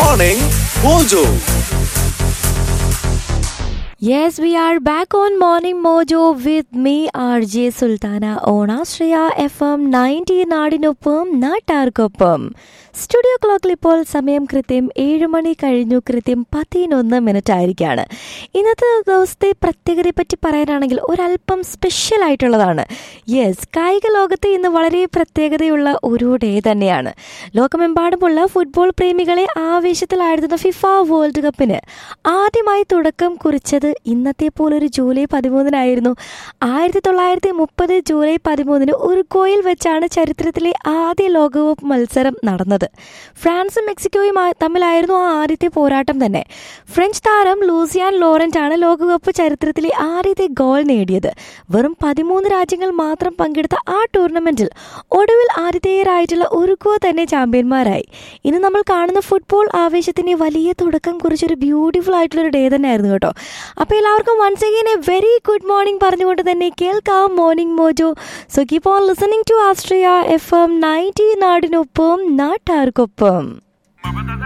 Morning Mojo. Yes, we are back on Morning Mojo with me, RJ Sultana on Astraya FM 90 നാടിനൊപ്പം നാട്ടാർക്കൊപ്പം studio ക്ലോക്കിൽ ഇപ്പോൾ സമയം കൃത്യം ഏഴ് മണി കഴിഞ്ഞു കൃത്യം പതിനൊന്ന് മിനിറ്റ് ആയിരിക്കാണ് ഇന്നത്തെ ദിവസത്തെ പ്രത്യേകതയെ പറ്റി പറയാനാണെങ്കിൽ ഒരല്പം സ്പെഷ്യൽ ആയിട്ടുള്ളതാണ് യെസ് കായിക ലോകത്ത് ഇന്ന് വളരെ പ്രത്യേകതയുള്ള ഒരു ഡേ തന്നെയാണ് ലോകമെമ്പാടുമുള്ള ഫുട്ബോൾ പ്രേമികളെ ആവേശത്തിലായിരുന്ന ഫിഫ വേൾഡ് കപ്പിന് ആദ്യമായി തുടക്കം കുറിച്ചത് ഇന്നത്തെ പോലൊരു ജൂലൈ പതിമൂന്നിനായിരുന്നു ആയിരത്തി തൊള്ളായിരത്തി മുപ്പത് ജൂലൈ പതിമൂന്നിന് ഉറുഗ്വയിൽ വെച്ചാണ് ചരിത്രത്തിലെ ആദ്യ ലോകകപ്പ് മത്സരം നടന്നത് ഫ്രാൻസും മെക്സിക്കോയും ആ- തമ്മിലായിരുന്നു ആ ആദ്യത്തെ പോരാട്ടം തന്നെ ഫ്രഞ്ച് താരം ലൂസിയാൻ ലോറന്റ് ആണ് ലോകകപ്പ് ചരിത്രത്തിലെ ആദ്യത്തെ ഗോൾ നേടിയത് വെറും പതിമൂന്ന് രാജ്യങ്ങൾ മാത്രം പങ്കെടുത്ത ആ ടൂർണമെന്റിൽ ഒടുവിൽ ആതിഥേയരായിട്ടുള്ള ഉറുഗ്വ തന്നെ ചാമ്പ്യന്മാരായി ഇന്ന് നമ്മൾ കാണുന്ന ഫുട്ബോൾ ആവേശത്തിന് വലിയ തുടക്കം കുറിച്ചൊരു ബ്യൂട്ടിഫുൾ ആയിട്ടുള്ള ഒരു ഡേ തന്നെയായിരുന്നു കേട്ടോ അപ്പോൾ എല്ലാവർക്കും once again a very good morning പറഞ്ഞുകൊണ്ട് തന്നെ കേൾക്കാം morning mojo so keep on listening to Astria F M ninety നാടിനൊപ്പം നാട്ടാർക്കൊപ്പം